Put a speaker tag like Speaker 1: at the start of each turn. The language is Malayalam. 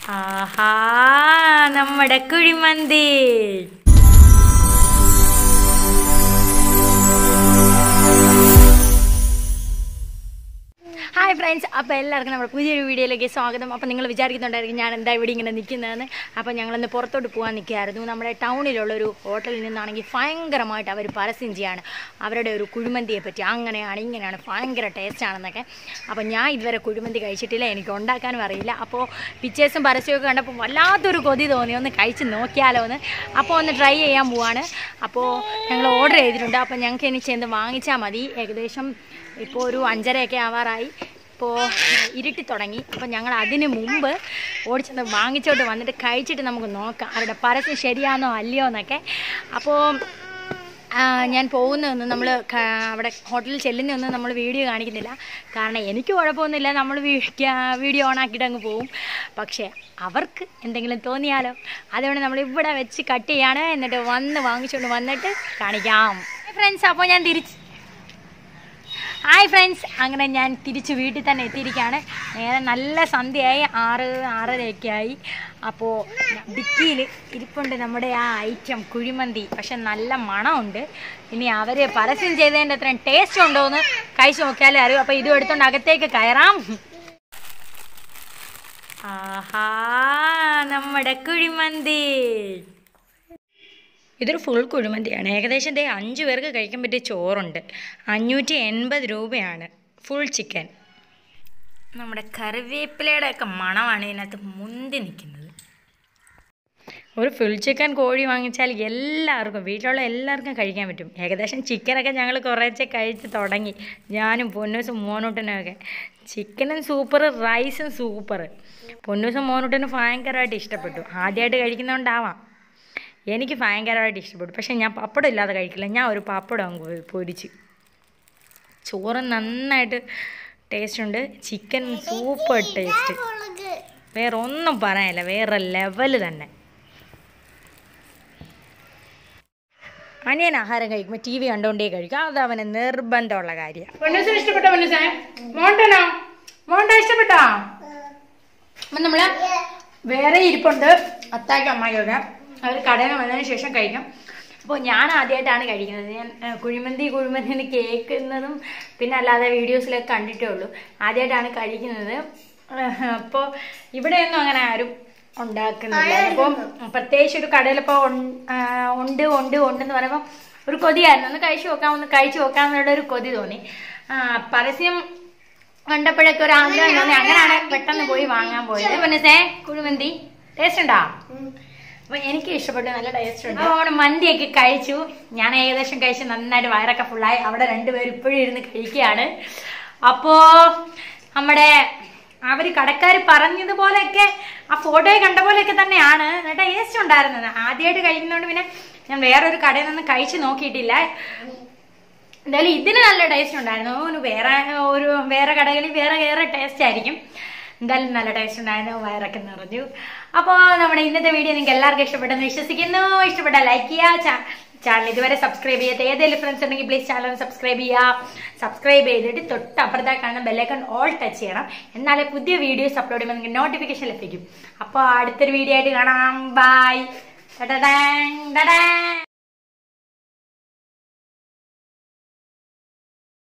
Speaker 1: ആഹാ നമ്മുടെ കുഴിമന്തി ഹായ് ഫ്രണ്ട്സ് അപ്പോൾ എല്ലാവർക്കും നമ്മുടെ പുതിയൊരു വീഡിയോയിലേക്ക് സ്വാഗതം അപ്പോൾ നിങ്ങൾ വിചാരിക്കുന്നുണ്ടായിരിക്കും ഞാൻ എന്താ ഇവിടെ ഇങ്ങനെ നിൽക്കുന്നതെന്ന് അപ്പോൾ ഞങ്ങളിന്ന് പുറത്തോട്ട് പോകാൻ നിൽക്കുകയായിരുന്നു നമ്മുടെ ടൗണിലുള്ള ഒരു ഹോട്ടലിൽ നിന്നാണെങ്കിൽ ഭയങ്കരമായിട്ട് അവർ പരസ്യം ചെയ്യാണ് അവരുടെ ഒരു കുഴിമന്തിയെ പറ്റി അങ്ങനെയാണ് ഇങ്ങനെയാണ് ഭയങ്കര ടേസ്റ്റാണെന്നൊക്കെ അപ്പോൾ ഞാൻ ഇതുവരെ കുഴിമന്തി കഴിച്ചിട്ടില്ല എനിക്ക് ഉണ്ടാക്കാനും അറിയില്ല അപ്പോൾ പിക്ചേഴ്സും പരസ്യമൊക്കെ കണ്ടപ്പോൾ വല്ലാത്തൊരു കൊതി തോന്നി ഒന്ന് കഴിച്ച് നോക്കിയാലോ എന്ന് അപ്പോൾ ഒന്ന് ട്രൈ ചെയ്യാൻ പോവാണ് അപ്പോൾ ഞങ്ങൾ ഓർഡർ ചെയ്തിട്ടുണ്ട് അപ്പോൾ ഞങ്ങൾക്ക് ഇനി ചെന്ന് വാങ്ങിച്ചാൽ മതി ഏകദേശം ഇപ്പോൾ ഒരു അഞ്ചരയൊക്കെ ആവാറായി ഇപ്പോൾ ഇരുട്ടി തുടങ്ങി അപ്പോൾ ഞങ്ങൾ അതിന് മുമ്പ് ഓടിച്ചെന്ന് വാങ്ങിച്ചോട്ട് വന്നിട്ട് കഴിച്ചിട്ട് നമുക്ക് നോക്കാം അവരുടെ പരസ്യം ശരിയാണോ അല്ലയോ എന്നൊക്കെ അപ്പോൾ ആ, ഞാൻ പോകുന്നതൊന്നും നമ്മൾ അവിടെ ഹോട്ടലിൽ ചെല്ലുന്നതൊന്നും നമ്മൾ വീഡിയോ കാണിക്കുന്നില്ല കാരണം എനിക്ക് കുഴപ്പമൊന്നുമില്ല നമ്മൾ വീഡിയോ ഓൺ ആക്കിയിട്ട് അങ്ങ് പോവും പക്ഷേ അവർക്ക് എന്തെങ്കിലും തോന്നിയാലോ അതുകൊണ്ട് നമ്മൾ ഇവിടെ വെച്ച് കട്ട് ചെയ്യാണ് എന്നിട്ട് വന്ന് വാങ്ങിച്ചുകൊണ്ട് വന്നിട്ട് കാണിക്കാം ഫ്രണ്ട്സ് അപ്പോൾ ഞാൻ തിരിച്ച് ഹായ് ഫ്രണ്ട്സ് അങ്ങനെ ഞാൻ തിരിച്ച് വീട്ടിൽ തന്നെ എത്തിയിരിക്കുകയാണ് നേരെ നല്ല സന്ധ്യയായി ആറ് ആറരയൊക്കെ ആയി അപ്പോൾ ഡിക്കിയിൽ ഇരിപ്പുണ്ട് നമ്മുടെ ആ ഐറ്റം കുഴിമന്തി പക്ഷെ നല്ല മണമുണ്ട് ഇനി അവർ പരസ്യം ചെയ്തതിൻ്റെ അത്രയും ടേസ്റ്റ് ഉണ്ടോ എന്ന് കഴിച്ച് നോക്കിയാലേ അറിയൂ അപ്പോൾ ഇതും എടുത്തുകൊണ്ട് അകത്തേക്ക് കയറാം ആഹാ നമ്മുടെ കുഴിമന്തി ഇതൊരു ഫുൾ കുഴിമന്തിയാണ് ഏകദേശം ദേ അഞ്ച് പേർക്ക് കഴിക്കാൻ പറ്റിയ ചോറുണ്ട് അഞ്ഞൂറ്റി എൺപത് രൂപയാണ് ഫുൾ ചിക്കൻ നമ്മുടെ കറിവേപ്പിലയുടെ ഒക്കെ മണമാണ് ഇതിനകത്ത് മുന്തി നിൽക്കുന്നത് ഒരു ഫുൾ ചിക്കൻ കോഴി വാങ്ങിച്ചാൽ എല്ലാവർക്കും വീട്ടിലുള്ള എല്ലാവർക്കും കഴിക്കാൻ പറ്റും ഏകദേശം ചിക്കനൊക്കെ ഞങ്ങൾ കുറേശ്ശെ കഴിച്ച് തുടങ്ങി ഞാനും പൊന്നൂസും മോനൂട്ടനും ഒക്കെ ചിക്കനും സൂപ്പർ റൈസും സൂപ്പർ പൊന്നൂസും മോനൂട്ടനും ഭയങ്കരമായിട്ട് ഇഷ്ടപ്പെട്ടു ആദ്യമായിട്ട് കഴിക്കുന്നതുകൊണ്ടാവാം എനിക്ക് ഭയങ്കരമായിട്ട് ഇഷ്ടപ്പെട്ടു പക്ഷേ ഞാൻ പപ്പടം ഇല്ലാതെ കഴിക്കില്ല ഞാൻ ഒരു പപ്പടം അങ്ങ് പൊരിച്ച് ചോറ് നന്നായിട്ട് ടേസ്റ്റ് ഉണ്ട് ചിക്കൻ സൂപ്പർ ടേസ്റ്റ് വേറെ ഒന്നും പറയാനില്ല വേറെ ലെവല് തന്നെ അനിയൻ ആഹാരം കഴിക്കുമ്പോൾ ടി വി കണ്ടുകൊണ്ടേ കഴിക്കും അത് അവന് നിർബന്ധമുള്ള കാര്യമാണ്
Speaker 2: പൊന്നൂസിന് ഇഷ്ടപ്പെട്ട പൊന്നൂസേ മോണ്ടനോ മോണ്ട ഇഷ്ടപ്പെട്ടോ അപ്പൊ നമ്മള് വേറെ ഇരിപ്പുണ്ട് അത്താക്കും അമ്മായിയൊക്കെ അവർ കടയിൽ നിന്ന് വന്നതിന് ശേഷം കഴിക്കും
Speaker 1: അപ്പോൾ ഞാൻ ആദ്യമായിട്ടാണ് കഴിക്കുന്നത് ഞാൻ ഏ, കുഴിമന്തി കുഴിമന്തി എന്ന് കേൾക്കുന്നതും പിന്നെ അല്ലാതെ വീഡിയോസിലൊക്കെ കണ്ടിട്ടേ ഉള്ളൂ ആദ്യമായിട്ടാണ് കഴിക്കുന്നത് അപ്പോൾ ഇവിടെയൊന്നും അങ്ങനെ ആരും ഉണ്ടാക്കുന്നില്ല അപ്പോൾ പ്രത്യേകിച്ച് ഒരു കടയിലിപ്പോൾ ഉണ്ട് ഉണ്ട് ഉണ്ടെന്ന് പറയുമ്പോൾ ഒരു കൊതിയായിരുന്നു ഒന്ന് കഴിച്ചു നോക്കാം ഒന്ന് കഴിച്ചു നോക്കാം എന്നുള്ള ഒരു കൊതി തോന്നി ആ, പരസ്യം കണ്ടപ്പോഴൊക്കെ ഒരു ആഗ്രഹം തോന്നി അങ്ങനെയാണ് പെട്ടെന്ന് പോയി വാങ്ങാൻ പോയത് പിന്നെ സേ കുഴിമന്തി ടേസ്റ്റ് ഉണ്ടോ അപ്പൊ എനിക്ക് ഇഷ്ടപ്പെട്ടു നല്ല ടേസ്റ്റ് ഉണ്ട് അപ്പോൾ മന്തിയൊക്കെ കഴിച്ചു ഞാൻ ഏകദേശം കഴിച്ച് നന്നായിട്ട് വയറൊക്കെ ഫുള്ളായി അവിടെ രണ്ടുപേരും ഇപ്പോഴും ഇരുന്ന് കഴിക്കുകയാണ് അപ്പോ നമ്മുടെ അവര് കടക്കാർ പറഞ്ഞതുപോലെയൊക്കെ ആ ഫോട്ടോയിൽ കണ്ട പോലെയൊക്കെ തന്നെയാണ് നല്ല ടേസ്റ്റ് ഉണ്ടായിരുന്നത് ആദ്യമായിട്ട് കഴിക്കുന്നതുകൊണ്ട് പിന്നെ ഞാൻ വേറൊരു കടയിൽ നിന്ന് കഴിച്ച് നോക്കിയിട്ടില്ല എന്തായാലും ഇതിന് നല്ല ടേസ്റ്റ് ഉണ്ടായിരുന്നു ഒരു വേറെ ഒരു വേറെ കടകളിൽ വേറെ വേറെ ടേസ്റ്റ് ആയിരിക്കും എന്തായാലും നല്ല ടേസ്റ്റ് ഉണ്ടായിരുന്നു വയറൊക്കെ നിറഞ്ഞു അപ്പോൾ നമ്മുടെ ഇന്നത്തെ വീഡിയോ നിങ്ങൾക്ക് എല്ലാവർക്കും ഇഷ്ടപ്പെട്ടെന്ന് വിശ്വസിക്കുന്നു ഇഷ്ടപ്പെട്ട ലൈക്ക് ചെയ്യുക ചാനൽ ഇതുവരെ സബ്സ്ക്രൈബ് ചെയ്യാത്ത ഏതെങ്കിലും ഫ്രണ്ട്സ് ഉണ്ടെങ്കിൽ പ്ലീസ് ചാനൽ സബ്സ്ക്രൈബ് ചെയ്യുക സബ്സ്ക്രൈബ് ചെയ്തിട്ട് തൊട്ട് അപ്പുറത്താ കാണുന്ന ബെല്ലൈക്കൺ ഓൾ ടച്ച് ചെയ്യണം എന്നാലേ പുതിയ വീഡിയോസ് അപ്ലോഡ് ചെയ്യുമ്പോൾ നിങ്ങൾക്ക് നോട്ടിഫിക്കേഷൻ ലഭിക്കും അപ്പോൾ അടുത്തൊരു വീഡിയോ ആയിട്ട് കാണാം ബൈ